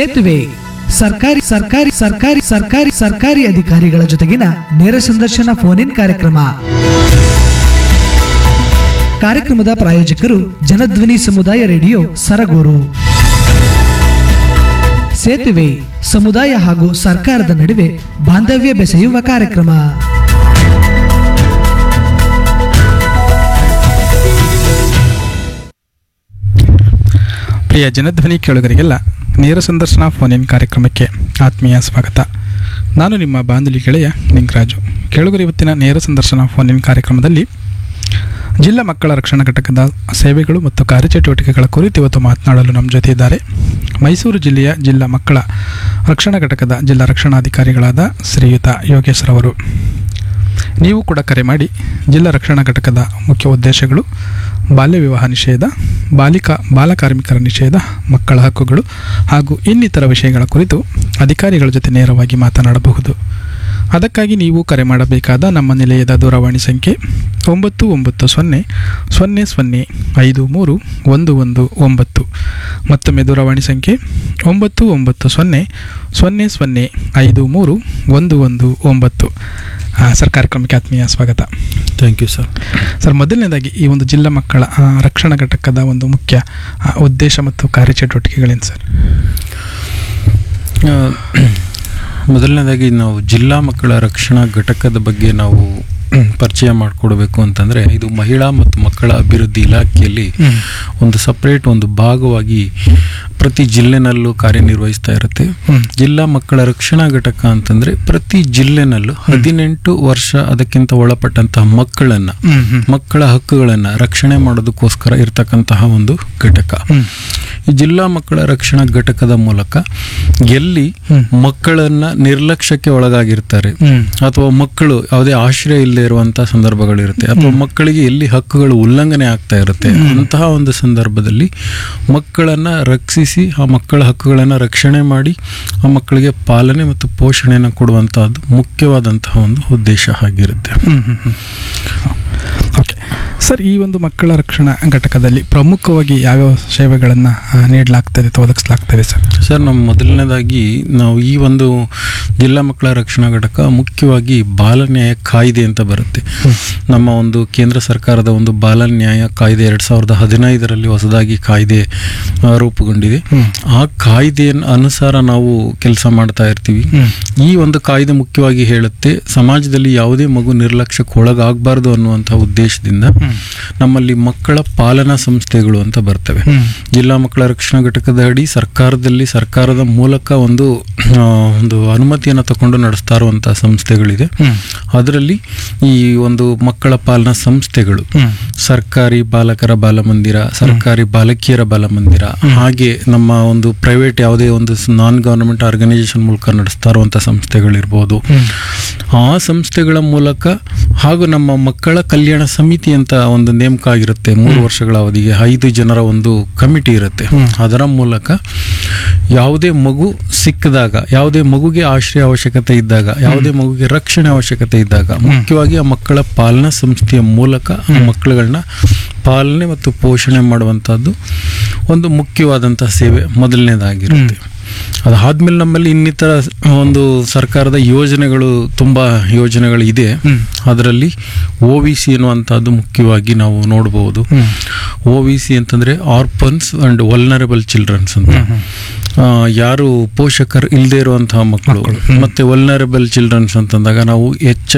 ಸೇತುವೆ ಸರ್ಕಾರಿ ಸರ್ಕಾರಿ ಸರ್ಕಾರಿ ಸರ್ಕಾರಿ ಸರ್ಕಾರಿ ಅಧಿಕಾರಿಗಳ ಜೊತೆಗಿನ ನೇರ ಸಂದರ್ಶನ ಫೋನ್ ಇನ್ ಕಾರ್ಯಕ್ರಮ ಕಾರ್ಯಕ್ರಮದ ಪ್ರಾಯೋಜಕರು ಜನಧ್ವನಿ ಸಮುದಾಯ ರೇಡಿಯೋ ಸರಗೂರು ಸೇತುವೆ ಸಮುದಾಯ ಹಾಗೂ ಸರ್ಕಾರದ ನಡುವೆ ಬಾಂಧವ್ಯ ಬೆಸೆಯುವ ಕಾರ್ಯಕ್ರಮ ಪ್ರಿಯ ಜನಧ್ವನಿ ಕೇಳುಗರಿಗೆಲ್ಲ ನೇರ ಸಂದರ್ಶನ ಫೋನ್ ಇನ್ ಕಾರ್ಯಕ್ರಮಕ್ಕೆ ಆತ್ಮೀಯ ಸ್ವಾಗತ ನಾನು ನಿಮ್ಮ ಬಾಂಧಲಿ ಗೆಳೆಯ ನಿಂಗರಾಜು ಕೇಳುಗರು ಇವತ್ತಿನ ನೇರ ಸಂದರ್ಶನ ಫೋನ್ ಇನ್ ಕಾರ್ಯಕ್ರಮದಲ್ಲಿ ಜಿಲ್ಲಾ ಮಕ್ಕಳ ರಕ್ಷಣಾ ಘಟಕದ ಸೇವೆಗಳು ಮತ್ತು ಕಾರ್ಯಚಟುವಟಿಕೆಗಳ ಕುರಿತು ಇವತ್ತು ಮಾತನಾಡಲು ನಮ್ಮ ಜೊತೆ ಇದ್ದಾರೆ ಮೈಸೂರು ಜಿಲ್ಲೆಯ ಜಿಲ್ಲಾ ಮಕ್ಕಳ ರಕ್ಷಣಾ ಘಟಕದ ಜಿಲ್ಲಾ ರಕ್ಷಣಾಧಿಕಾರಿಗಳಾದ ಶ್ರೀಯುತ ಯೋಗೇಶ್ರವರು ನೀವು ಕೂಡ ಕರೆ ಮಾಡಿ ಜಿಲ್ಲಾ ರಕ್ಷಣಾ ಘಟಕದ ಮುಖ್ಯ ಉದ್ದೇಶಗಳು ಬಾಲ್ಯ ವಿವಾಹ ನಿಷೇಧ ಬಾಲಿಕಾ ಬಾಲಕಾರ್ಮಿಕರ ನಿಷೇಧ ಮಕ್ಕಳ ಹಕ್ಕುಗಳು ಹಾಗೂ ಇನ್ನಿತರ ವಿಷಯಗಳ ಕುರಿತು ಅಧಿಕಾರಿಗಳ ಜೊತೆ ನೇರವಾಗಿ ಮಾತನಾಡಬಹುದು ಅದಕ್ಕಾಗಿ ನೀವು ಕರೆ ಮಾಡಬೇಕಾದ ನಮ್ಮ ನಿಲಯದ ದೂರವಾಣಿ ಸಂಖ್ಯೆ ಒಂಬತ್ತು ಒಂಬತ್ತು ಸೊನ್ನೆ ಸೊನ್ನೆ ಸೊನ್ನೆ ಐದು ಮೂರು ಒಂದು ಒಂದು ಒಂಬತ್ತು ಮತ್ತೊಮ್ಮೆ ದೂರವಾಣಿ ಸಂಖ್ಯೆ ಒಂಬತ್ತು ಒಂಬತ್ತು ಸೊನ್ನೆ ಸೊನ್ನೆ ಸೊನ್ನೆ ಐದು ಮೂರು ಒಂದು ಒಂದು ಒಂಬತ್ತು ಆ, ಸರ್ ಕಾರ್ಯಕ್ರಮಕ್ಕೆ ಆತ್ಮೀಯ ಸ್ವಾಗತ ಥ್ಯಾಂಕ್ ಯು ಸರ್ ಸರ್ ಮೊದಲನೇದಾಗಿ ಈ ಒಂದು ಜಿಲ್ಲಾ ಮಕ್ಕಳ ಆ, ರಕ್ಷಣಾ ಘಟಕದ ಒಂದು ಮುಖ್ಯ ಆ, ಉದ್ದೇಶ ಮತ್ತು ಕಾರ್ಯಚಟುವಟಿಕೆಗಳೇನು ಸರ್ ಮೊದಲನೇದಾಗಿ ನಾವು ಜಿಲ್ಲಾ ಮಕ್ಕಳ ರಕ್ಷಣಾ ಘಟಕದ ಬಗ್ಗೆ ನಾವು ಪರಿಚಯ ಮಾಡಿಕೊಡ್ಬೇಕು ಅಂತಂದರೆ ಇದು ಮಹಿಳಾ ಮತ್ತು ಮಕ್ಕಳ ಅಭಿವೃದ್ಧಿ ಇಲಾಖೆಯಲ್ಲಿ ಒಂದು ಸಪ್ರೇಟ್ ಒಂದು ಭಾಗವಾಗಿ ಪ್ರತಿ ಜಿಲ್ಲೆನಲ್ಲೂ ಕಾರ್ಯನಿರ್ವಹಿಸ್ತಾ ಇರುತ್ತೆ ಹ್ಮ್. ಜಿಲ್ಲಾ ಮಕ್ಕಳ ರಕ್ಷಣಾ ಘಟಕ ಅಂತಂದ್ರೆ ಪ್ರತಿ ಜಿಲ್ಲೆನಲ್ಲೂ ಹದಿನೆಂಟು ವರ್ಷ ಅದಕ್ಕಿಂತ ಒಳಪಟ್ಟಂತಹ ಮಕ್ಕಳನ್ನ ಹ್ಮ್, ಹ್ಮ್. ಮಕ್ಕಳ ಹಕ್ಕುಗಳನ್ನ ರಕ್ಷಣೆ ಮಾಡೋದಕ್ಕೋಸ್ಕರ ಇರತಕ್ಕಂತಹ ಒಂದು ಘಟಕ ಹ್ಮ್. ಈ ಜಿಲ್ಲಾ ಮಕ್ಕಳ ರಕ್ಷಣಾ ಘಟಕದ ಮೂಲಕ ಎಲ್ಲಿ ಹ್ಮ್. ಮಕ್ಕಳನ್ನ ನಿರ್ಲಕ್ಷ್ಯಕ್ಕೆ ಒಳಗಾಗಿರ್ತಾರೆ ಹ್ಮ್. ಅಥವಾ ಮಕ್ಕಳು ಯಾವುದೇ ಆಶ್ರಯ ಇಲ್ಲದೆ ಇರುವಂತಹ ಸಂದರ್ಭಗಳಿರುತ್ತೆ ಅಥವಾ ಮಕ್ಕಳಿಗೆ ಎಲ್ಲಿ ಹಕ್ಕುಗಳು ಉಲ್ಲಂಘನೆ ಆಗ್ತಾ ಇರುತ್ತೆ ಅಂತಹ ಒಂದು ಸಂದರ್ಭದಲ್ಲಿ ಮಕ್ಕಳನ್ನ ರಕ್ಷಿಸಿ ಆ ಮಕ್ಕಳ ಹಕ್ಕುಗಳನ್ನ ರಕ್ಷಣೆ ಮಾಡಿ ಆ ಮಕ್ಕಳಿಗೆ ಪಾಲನೆ ಮತ್ತು ಪೋಷಣೆಯನ್ನು ಕೊಡುವಂತಹದ್ದು ಮುಖ್ಯವಾದಂತಹ ಒಂದು ಉದ್ದೇಶ ಆಗಿರುತ್ತೆ ಹ್ಮ್, ಹ್ಮ್, ಹ್ಮ್. ಓಕೆ ಸರ್ ಈ ಒಂದು ಮಕ್ಕಳ ರಕ್ಷಣಾ ಘಟಕದಲ್ಲಿ ಪ್ರಮುಖವಾಗಿ ಯಾವ್ಯಾವ ಸೇವೆಗಳನ್ನು ನೀಡಲಾಗ್ತದೆ ಅಥವಾ ಒದಗಿಸಲಾಗ್ತದೆ ಸರ್ ಸರ್ ನಮ್ಮ ಮೊದಲನೇದಾಗಿ ನಾವು ಈ ಒಂದು ಜಿಲ್ಲಾ ಮಕ್ಕಳ ರಕ್ಷಣಾ ಘಟಕ ಮುಖ್ಯವಾಗಿ ಬಾಲ ನ್ಯಾಯ ಕಾಯ್ದೆ ಅಂತ ಬರುತ್ತೆ ನಮ್ಮ ಒಂದು ಕೇಂದ್ರ ಸರ್ಕಾರದ ಒಂದು ಬಾಲ ನ್ಯಾಯ ಕಾಯ್ದೆ ಎರಡ್ ಸಾವಿರದ ಹದಿನೈದರಲ್ಲಿ ಹೊಸದಾಗಿ ಕಾಯ್ದೆ ಆ, ರೂಪುಗೊಂಡಿದೆ ಹ್ಮ್. ಆ ಕಾಯ್ದೆಯ ಅನುಸಾರ ನಾವು ಕೆಲಸ ಮಾಡ್ತಾ ಇರ್ತೀವಿ ಹ್ಮ್. ಈ ಒಂದು ಕಾಯ್ದೆ ಮುಖ್ಯವಾಗಿ ಹೇಳುತ್ತೆ ಸಮಾಜದಲ್ಲಿ ಯಾವುದೇ ಮಗು ನಿರ್ಲಕ್ಷ್ಯಕ್ಕೆ ಒಳಗಾಗಬಾರ್ದು ಅನ್ನುವಂತಹ ಉದ್ದೇಶದಿಂದ ನಮ್ಮಲ್ಲಿ ಮಕ್ಕಳ ಪಾಲನಾ ಸಂಸ್ಥೆಗಳು ಅಂತ ಬರ್ತವೆ ಹ್ಮ್. ಜಿಲ್ಲಾ ಮಕ್ಕಳ ರಕ್ಷಣಾ ಘಟಕದ ಅಡಿ ಸರ್ಕಾರದಲ್ಲಿ ಸರ್ಕಾರದ ಮೂಲಕ ಒಂದು ಆ, ಒಂದು ಅನುಮತಿಯನ್ನು ತಗೊಂಡು ನಡೆಸ್ತಾ ಇರುವಂತಹ ಸಂಸ್ಥೆಗಳಿದೆ ಹ್ಮ್. ಅದರಲ್ಲಿ ಈ ಒಂದು ಮಕ್ಕಳ ಪಾಲನಾ ಸಂಸ್ಥೆಗಳು ಹ್ಮ್. ಸರ್ಕಾರಿ ಬಾಲಕರ ಬಾಲಮಂದಿರ ಸರ್ಕಾರಿ ಬಾಲಕಿಯರ ಬಾಲಮಂದಿರ ಹಾಗೆ ನಮ್ಮ ಒಂದು ಪ್ರೈವೇಟ್ ಯಾವುದೇ ಒಂದು ನಾನ್ ಗವರ್ನಮೆಂಟ್ ಆರ್ಗನೈಸೇಷನ್ ಮೂಲಕ ನಡೆಸ್ತಾ ಇರುವಂತಹ ಸಂಸ್ಥೆಗಳಿರ್ಬೋದು ಹ್ಮ್. ಆ ಸಂಸ್ಥೆಗಳ ಮೂಲಕ ಹಾಗೂ ನಮ್ಮ ಮಕ್ಕಳ ಕಲ್ಯಾಣ ಸಮಿತಿ ಅಂತ ಒಂದು ನೇಮಕ ಆಗಿರುತ್ತೆ ಮೂರು ವರ್ಷಗಳ ಅವಧಿಗೆ ಐದು ಜನರ ಒಂದು ಕಮಿಟಿ ಇರುತ್ತೆ ಅದರ ಮೂಲಕ ಯಾವುದೇ ಮಗು ಸಿಕ್ಕಿದಾಗ ಯಾವುದೇ ಮಗುಗೆ ಆಶ್ರಯ ಅವಶ್ಯಕತೆ ಇದ್ದಾಗ ಯಾವುದೇ ಮಗುಗೆ ರಕ್ಷಣೆ ಅವಶ್ಯಕತೆ ಇದ್ದಾಗ ಮುಖ್ಯವಾಗಿ ಆ ಮಕ್ಕಳ ಪಾಲನಾ ಸಂಸ್ಥೆಯ ಮೂಲಕ ಆ ಮಕ್ಕಳುಗಳನ್ನ ಪಾಲನೆ ಮತ್ತು ಪೋಷಣೆ ಮಾಡುವಂತಹದ್ದು ಒಂದು ಮುಖ್ಯವಾದಂತಹ ಸೇವೆ ಮೊದಲನೇದಾಗಿರುತ್ತೆ ಅದಾದ್ಮೇಲೆ ನಮ್ಮಲ್ಲಿ ಇನ್ನಿತರ ಒಂದು ಸರ್ಕಾರದ ಯೋಜನೆಗಳು ತುಂಬಾ ಯೋಜನೆಗಳು ಇದೆ ಹ್ಮ್. ಅದರಲ್ಲಿ ಒ ವಿ ಸಿ ಅನ್ನುವಂಥದ್ದು ಮುಖ್ಯವಾಗಿ ನಾವು ನೋಡಬಹುದು ಹ್ಮ್. ಒ ವಿ ಸಿ ಅಂತಂದ್ರೆ ಆರ್ಪನ್ಸ್ ಅಂಡ್ ವಲ್ನರಬಲ್ ಚಿಲ್ಡ್ರನ್ಸ್ ಅಂತ ಆ, ಯಾರು ಪೋಷಕರು ಇಲ್ಲದೆ ಇರುವಂತಹ ಮಕ್ಕಳು ಮತ್ತೆ ವಲ್ನರಬಲ್ ಚಿಲ್ಡ್ರನ್ಸ್ ಅಂತಂದಾಗ ನಾವು ಎಚ್